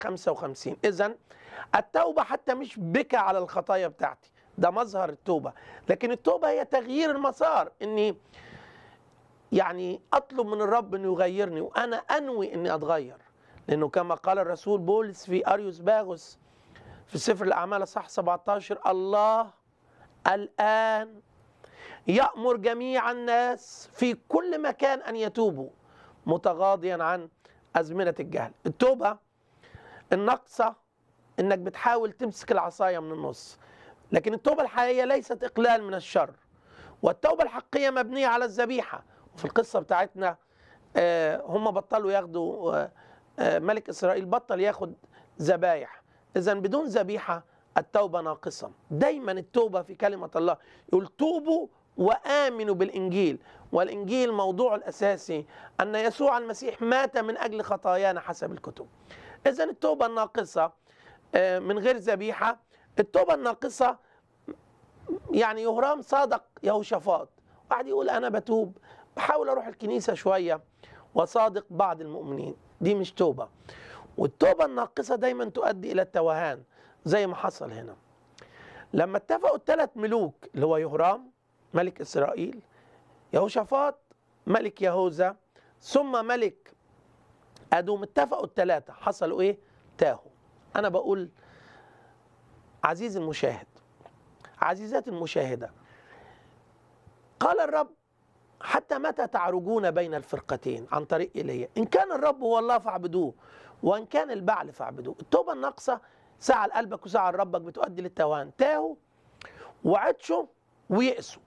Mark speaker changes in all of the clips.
Speaker 1: 55 إذا التوبة حتى مش بكى على الخطايا بتاعتي ده مظهر التوبة لكن التوبة هي تغيير المسار إني يعني أطلب من الرب أنه يغيرني وأنا أنوي أني أتغير لأنه كما قال الرسول بولس في أريوس باغوس في سفر الأعمال صح 17 الله الآن يأمر جميع الناس في كل مكان أن يتوبوا متغاضيا عن أزمنة الجهل التوبة النقصة إنك بتحاول تمسك العصاية من النص لكن التوبة الحقيقية ليست إقلال من الشر والتوبة الحقيقية مبنية على الذبيحة وفي القصة بتاعتنا آه هم بطلوا ياخدوا آه آه ملك إسرائيل بطل ياخد ذبايح إذا بدون ذبيحة التوبة ناقصة دايما التوبة في كلمة الله يقول توبوا وآمنوا بالإنجيل والإنجيل موضوع الأساسي أن يسوع المسيح مات من أجل خطايانا حسب الكتب إذا التوبة الناقصة من غير ذبيحة التوبة الناقصة يعني يهرام صادق يهوشافاط واحد يقول أنا بتوب بحاول أروح الكنيسة شوية وصادق بعض المؤمنين دي مش توبة والتوبة الناقصة دايما تؤدي إلى التوهان زي ما حصل هنا لما اتفقوا الثلاث ملوك اللي هو يهرام ملك إسرائيل يهوشافاط ملك يهوذا ثم ملك أدوم اتفقوا الثلاثة حصلوا إيه؟ تاهوا أنا بقول عزيزي المشاهد عزيزاتي المشاهدة قال الرب حتى متى تعرجون بين الفرقتين عن طريق إيليا إن كان الرب هو الله فاعبدوه وإن كان البعل فاعبدوه التوبة الناقصة ساعة لقلبك وساعة لربك بتؤدي للتوهان تاهوا وعطشوا ويأسوا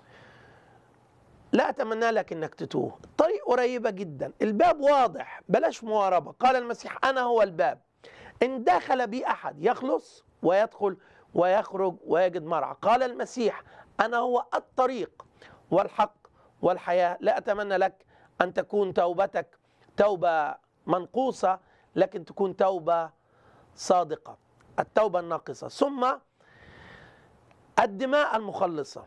Speaker 1: لا أتمنى لك أنك تتوه الطريق قريبة جدا الباب واضح بلاش مواربة قال المسيح أنا هو الباب إن دخل بي أحد يخلص ويدخل ويخرج ويجد مرعى قال المسيح أنا هو الطريق والحق والحياة لا أتمنى لك أن تكون توبتك توبة منقوصة لكن تكون توبة صادقة التوبة الناقصة ثم الدماء المخلصة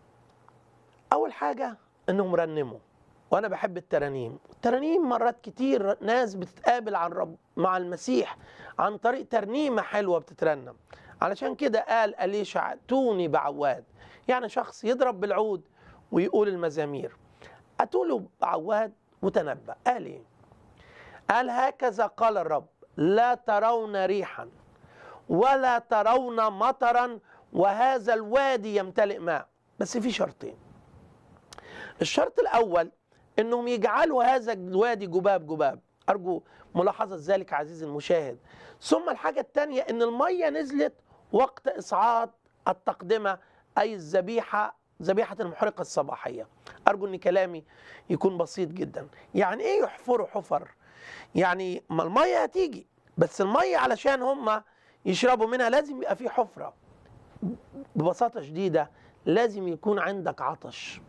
Speaker 1: أول حاجة إنهم رنموا وأنا بحب الترانيم الترانيم مرات كتير ناس بتتقابل عن رب مع المسيح عن طريق ترنيمة حلوة بتترنم علشان كده قال أليشع اتوني بعواد يعني شخص يضرب بالعود ويقول المزامير أتوله بعواد وتنبأ قال إيه قال هكذا قال الرب لا ترون ريحا ولا ترون مطرا وهذا الوادي يمتلئ ماء بس في شرطين الشرط الأول أنهم يجعلوا هذا الوادي جباب جباب أرجو ملاحظة ذلك عزيزي المشاهد ثم الحاجة الثانية أن المية نزلت وقت إصعاد التقدمة أي الذبيحة ذبيحة المحرقة الصباحية أرجو أن كلامي يكون بسيط جدا يعني إيه يحفروا حفر يعني ما المية هتيجي بس المية علشان هم يشربوا منها لازم يبقى في حفرة ببساطة شديدة لازم يكون عندك عطش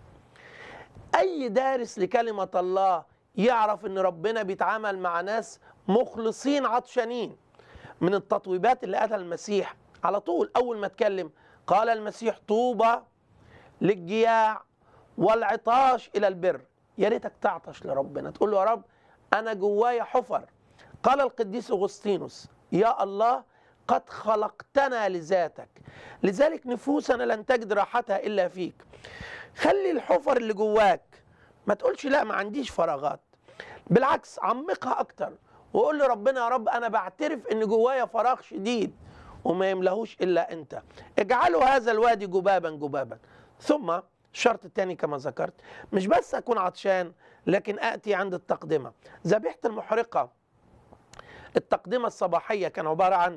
Speaker 1: أي دارس لكلمة الله يعرف أن ربنا بيتعامل مع ناس مخلصين عطشانين من التطويبات اللي قالها المسيح على طول أول ما اتكلم قال المسيح طوبى للجياع والعطاش إلى البر يا ريتك تعطش لربنا تقول له يا رب أنا جوايا حفر قال القديس أغسطينوس يا الله قد خلقتنا لذاتك لذلك نفوسنا لن تجد راحتها إلا فيك خلي الحفر اللي جواك ما تقولش لا ما عنديش فراغات بالعكس عمقها أكتر وقول لربنا يا رب أنا بعترف إن جوايا فراغ شديد وما يملهوش إلا أنت اجعلوا هذا الوادي جبابا جبابا ثم الشرط الثاني كما ذكرت مش بس أكون عطشان لكن أتي عند التقدمة ذبيحة المحرقة التقدمة الصباحية كان عبارة عن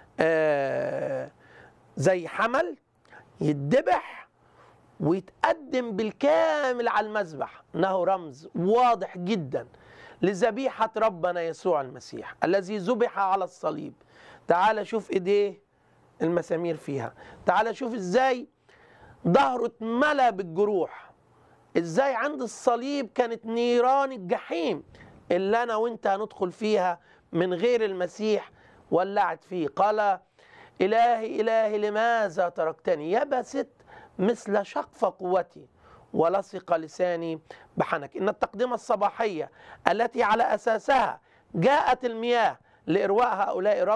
Speaker 1: آه زي حمل يتذبح ويتقدم بالكامل على المذبح انه رمز واضح جدا لذبيحة ربنا يسوع المسيح الذي ذبح على الصليب تعال شوف ايديه المسامير فيها تعال شوف ازاي ظهره اتملى بالجروح ازاي عند الصليب كانت نيران الجحيم اللي انا وانت هندخل فيها من غير المسيح ولعت فيه قال إلهي إلهي لماذا تركتني يبست مثل شقف قوتي ولصق لساني بحنك إن التقدمة الصباحية التي على أساسها جاءت المياه لإرواء هؤلاء